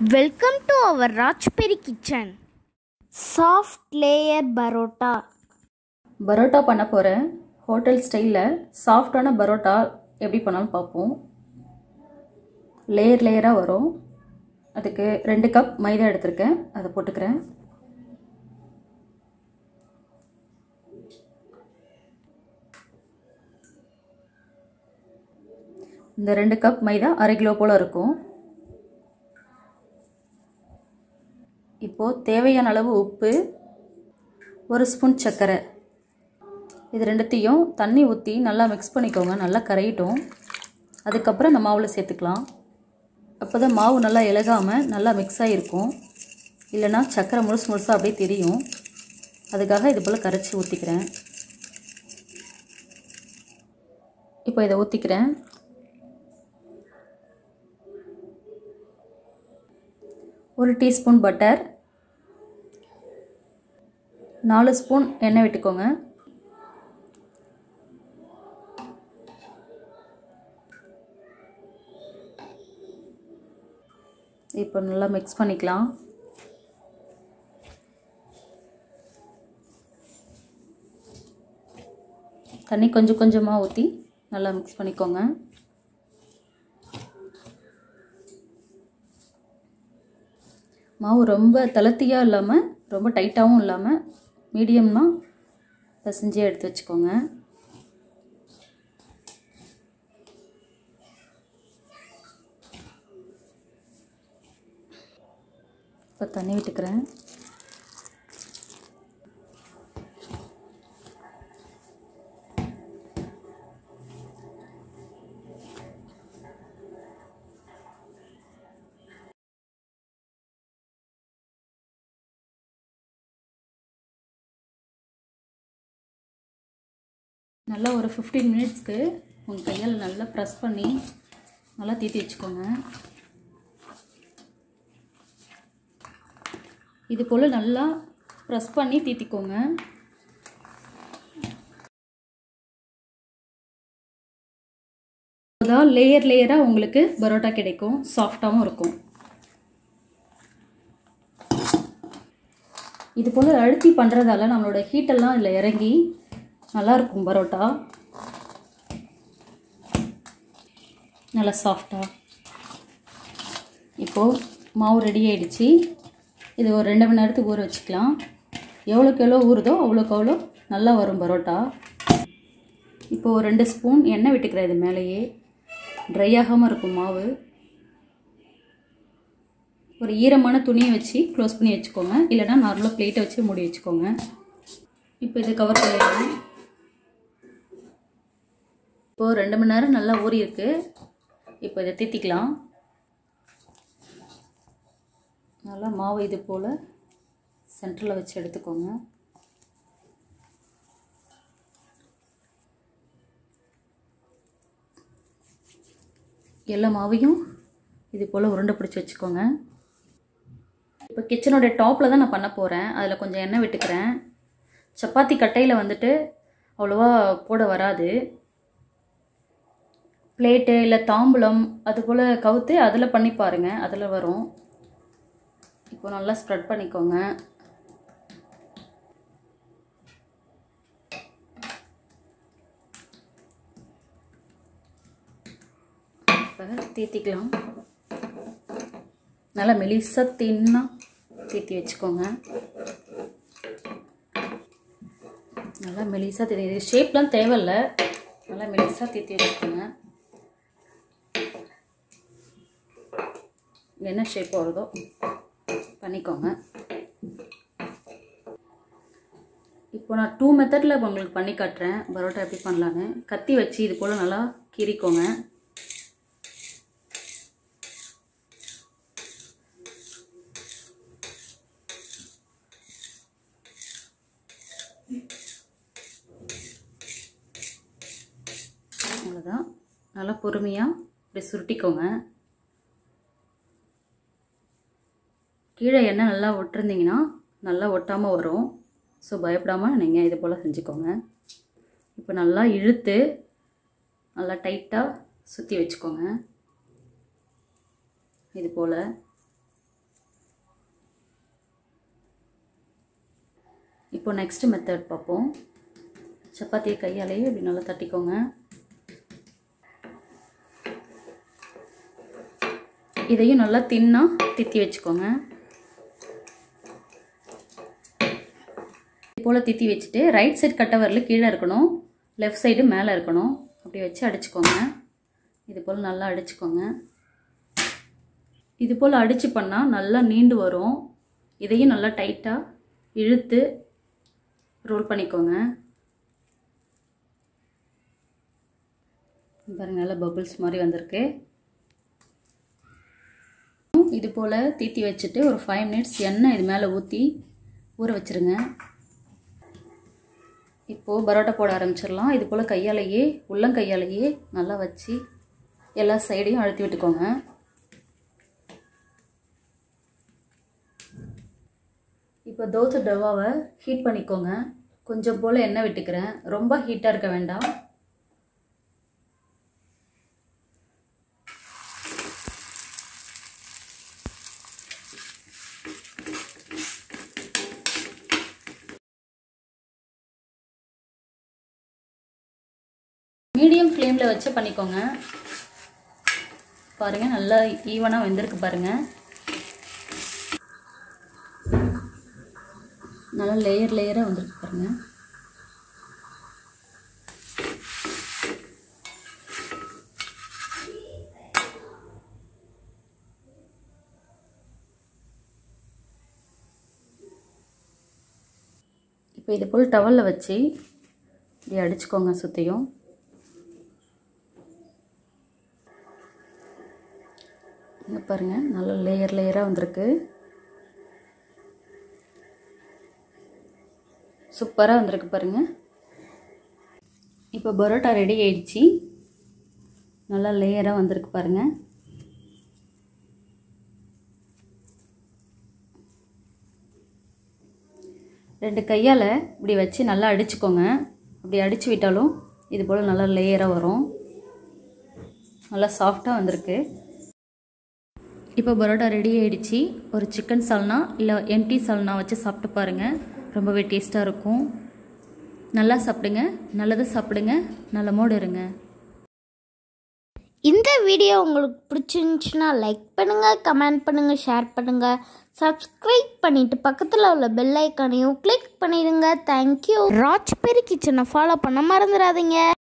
Welcome to our Rajpuri kitchen. Soft layer barotta. Parotta பண்ண போகிறேன் hotel ஸ்டைலில் சாஃப்டான பரோட்டா எப்படி பண்ணாலும் பார்ப்போம் லேயர் லேயராக வரும் அதுக்கு ரெண்டு கப் மைதா எடுத்திருக்கேன் அதை போட்டுக்கிறேன் இந்த ரெண்டு கப் மைதா அரை கிலோ போல் இருக்கும் இப்போது தேவையான அளவு உப்பு ஒரு ஸ்பூன் சர்க்கரை இது ரெண்டுத்தையும் தண்ணி ஊற்றி நல்லா மிக்ஸ் பண்ணிக்கோங்க நல்லா கரையிட்டும் அதுக்கப்புறம் இந்த மாவில் சேர்த்துக்கலாம் அப்போ தான் மாவு நல்லா இலகாமல் நல்லா மிக்ஸ் ஆகிருக்கும் இல்லைனா சர்க்கரை முழுசு முழுசாக அப்படியே தெரியும் அதுக்காக இது போல் கரைச்சி ஊற்றிக்கிறேன் இப்போ இதை ஊற்றிக்கிறேன் ஒரு டீஸ்பூன் பட்டர் நாலு ஸ்பூன் எண்ணெய் விட்டுக்கோங்க இப்போ நல்லா மிக்ஸ் பண்ணிக்கலாம் தண்ணி கொஞ்சம் கொஞ்சமாக ஊற்றி நல்லா மிக்ஸ் பண்ணிக்கோங்க மாவு ரொம்ப தளர்த்தியாக இல்லாமல் ரொம்ப டைட்டாகவும் இல்லாமல் மீடியமாக பிசைஞ்சு எடுத்து வச்சுக்கோங்க இப்போ தண்ணி விட்டுக்கிறேன் நல்லா ஒரு ஃபிஃப்டீன் மினிட்ஸ்க்கு உங்கள் கையால் நல்லா ப்ரெஸ் பண்ணி நல்லா தீத்தி வச்சுக்கோங்க இது போல் நல்லா ப்ரெஸ் பண்ணி தீத்திக்கோங்க அதான் லேயர் லேயராக உங்களுக்கு பரோட்டா கிடைக்கும் சாஃப்டாகவும் இருக்கும் இது போல் அழுத்தி பண்ணுறதால நம்மளோட ஹீட்டெல்லாம் இதில் இறங்கி நல்லாயிருக்கும் பரோட்டா நல்லா சாஃப்டாக இப்போது மாவு ரெடி ஆகிடுச்சு இது ஒரு ரெண்டு மணி நேரத்துக்கு ஊற வச்சுக்கலாம் எவ்வளோக்கு எவ்வளோ ஊறுதோ அவ்வளோக்கு அவ்வளோ நல்லா வரும் பரோட்டா இப்போது ஒரு ரெண்டு ஸ்பூன் எண்ணெய் விட்டுக்கிறேன் இது மேலேயே ட்ரை ஆகாமல் இருக்கும் மாவு ஒரு ஈரமான துணியை வச்சு க்ளோஸ் பண்ணி வச்சுக்கோங்க இல்லைனா நார்மலாக பிளேட்டை வச்சு மூடி வச்சுக்கோங்க இப்போ இதை கவர் பண்ணிடலாம் இப்போது ரெண்டு மணி நேரம் நல்லா ஊறி இருக்கு இப்போ இதை தீத்திக்கலாம் நல்லா மாவு இது போல் சென்டரில் வச்சு எடுத்துக்கோங்க எல்லா மாவையும் இது போல் உருண்டை பிடிச்சி வச்சுக்கோங்க இப்போ கிச்சனோட டாப்பில் தான் நான் பண்ண போகிறேன் அதில் கொஞ்சம் எண்ணெய் விட்டுக்கிறேன் சப்பாத்தி கட்டையில் வந்துட்டு அவ்வளோவா போட வராது பிளேட்டு இல்லை தாம்பூலம் அது போல் கவுத்து அதில் பண்ணி பாருங்கள் அதில் வரும் இப்போ நல்லா ஸ்ப்ரெட் பண்ணிக்கோங்க இப்போ தீத்திக்கலாம் நல்லா மெலிசாக தின்னா தீத்தி வச்சுக்கோங்க நல்லா மெலிசாக தீத்தி இது ஷேப்லாம் தேவையில்ல நல்லா மெலிசாக தீத்தி வச்சுக்கோங்க என்ன ஷேப் வருதோ பண்ணிக்கோங்க இப்போ நான் டூ மெத்தடில் உங்களுக்கு பண்ணி காட்டுறேன் பரோட்டா எப்படி பண்ணலான்னு கத்தி வச்சு இது போல் நல்லா கீறிக்கோங்க அவ்வளோதான் நல்லா பொறுமையாக இப்படி சுருட்டிக்கோங்க கீழே எண்ணெய் நல்லா ஒட்டிருந்தீங்கன்னா நல்லா ஒட்டாமல் வரும் ஸோ பயப்படாமல் நீங்கள் இது போல் செஞ்சுக்கோங்க இப்போ நல்லா இழுத்து நல்லா டைட்டாக சுற்றி வச்சுக்கோங்க இது போல் இப்போ நெக்ஸ்ட் மெத்தட் பார்ப்போம் சப்பாத்தியை கையாலேயே இப்படி நல்லா தட்டிக்கோங்க இதையும் நல்லா தின்னா தித்தி வச்சுக்கோங்க இது போல் தித்தி வச்சுட்டு ரைட் சைடு கட்டை வரல கீழே இருக்கணும் லெஃப்ட் சைடு மேலே இருக்கணும் அப்படி வச்சு அடிச்சுக்கோங்க இது போல் நல்லா அடிச்சுக்கோங்க இது போல் அடித்து பண்ணால் நல்லா நீண்டு வரும் இதையும் நல்லா டைட்டாக இழுத்து ரோல் பண்ணிக்கோங்க பாருங்க நல்லா பபிள்ஸ் மாதிரி வந்திருக்கு இது போல் தீத்தி வச்சுட்டு ஒரு ஃபைவ் மினிட்ஸ் எண்ணெய் இது மேலே ஊற்றி ஊற வச்சுருங்க இப்போது பரோட்டா போட ஆரம்பிச்சிடலாம் இது போல் கையாலேயே உள்ளங்கையாலேயே நல்லா வச்சு எல்லா சைடையும் அழுத்தி விட்டுக்கோங்க இப்போ தோசை டவாவை ஹீட் பண்ணிக்கோங்க கொஞ்சம் போல் எண்ணெய் விட்டுக்கிறேன் ரொம்ப ஹீட்டாக இருக்க வேண்டாம் மீடியம் ஃப்ளேமில் வச்சு பண்ணிக்கோங்க பாருங்கள் நல்லா ஈவனாக வெந்திருக்கு பாருங்கள் நல்லா லேயர் லேயராக வந்திருக்கு பாருங்கள் இப்போ இது போல் டவலில் வச்சு இப்படி அடிச்சுக்கோங்க சுற்றியும் இங்கே பாருங்கள் நல்ல லேயர் லேயராக வந்திருக்கு சூப்பராக வந்திருக்கு பாருங்கள் இப்போ பரோட்டா ரெடி ஆயிடுச்சு நல்லா லேயராக வந்திருக்கு பாருங்கள் ரெண்டு கையால் இப்படி வச்சு நல்லா அடிச்சுக்கோங்க அப்படி அடித்து விட்டாலும் இது போல் நல்லா லேயராக வரும் நல்லா சாஃப்டாக வந்திருக்கு இப்போ பரோட்டா ரெடி ஆயிடுச்சு ஒரு சிக்கன் சால்னா இல்லை எம்டி சால்னா வச்சு சாப்பிட்டு பாருங்கள் ரொம்பவே டேஸ்ட்டாக இருக்கும் நல்லா சாப்பிடுங்க நல்லதை சாப்பிடுங்க நலமோடு இருங்க இந்த வீடியோ உங்களுக்கு பிடிச்சிருந்துச்சுன்னா லைக் பண்ணுங்கள் கமெண்ட் பண்ணுங்கள் ஷேர் பண்ணுங்கள் சப்ஸ்கிரைப் பண்ணிவிட்டு பக்கத்தில் உள்ள பெல் ஐக்கானையும் கிளிக் பண்ணிடுங்க தேங்க்யூ ராஜ்பெரி கிச்சனை ஃபாலோ பண்ண மறந்துடாதீங்க